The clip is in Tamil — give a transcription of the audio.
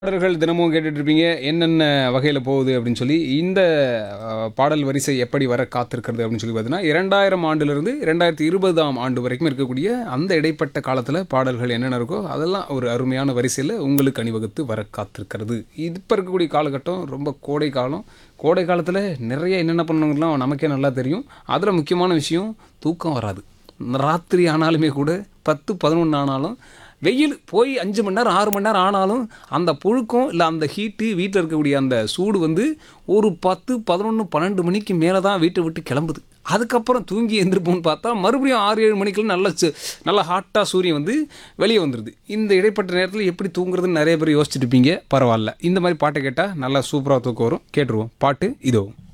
பாடல்கள் தினமும் கேட்டுட்டு இருப்பீங்க என்னென்ன வகையில் போகுது அப்படின்னு சொல்லி இந்த அஹ், பாடல் வரிசை எப்படி வர காத்திருக்கிறது அப்படின்னு சொல்லி பார்த்தீங்கன்னா இரண்டாயிரம் ஆண்டிலிருந்து இரண்டாயிரத்தி இருபதாம் ஆண்டு வரைக்கும் இருக்கக்கூடிய அந்த இடைப்பட்ட காலத்தில் பாடல்கள் என்னென்ன இருக்கோ அதெல்லாம் ஒரு அருமையான வரிசையில் உங்களுக்கு அணிவகுத்து வர காத்திருக்கிறது இப்போ இருக்கக்கூடிய காலகட்டம் ரொம்ப கோடை காலம் கோடை காலத்தில் நிறைய என்னென்ன பண்ணணுங்கலாம் நமக்கே நல்லா தெரியும் அதில் முக்கியமான விஷயம் தூக்கம் வராது ராத்திரி ஆனாலுமே கூட பத்து பதினொன்று ஆனாலும் வெயில் போய் அஞ்சு மணி நேரம் ஆறு மணி நேரம் ஆனாலும் அந்த புழுக்கம் இல்லை அந்த ஹீட்டு வீட்டில் இருக்கக்கூடிய அந்த சூடு வந்து ஒரு பத்து பதினொன்று பன்னெண்டு மணிக்கு மேலே தான் வீட்டை விட்டு கிளம்புது அதுக்கப்புறம் தூங்கி எந்திருப்போம்னு பார்த்தா மறுபடியும் ஆறு ஏழு மணிக்கெல்லாம் நல்ல சு- நல்ல ஹாட்டாக சூரியன் வந்து வெளியே வந்துடுது இந்த இடைப்பட்ட நேரத்தில் எப்படி தூங்குறதுன்னு நிறைய பேர் யோசிச்சுட்டு இருப்பீங்க பரவாயில்ல இந்த மாதிரி பாட்டை கேட்டால் நல்லா சூப்பராக தூக்கம் வரும் கேட்டுருவோம் பாட்டு இதோ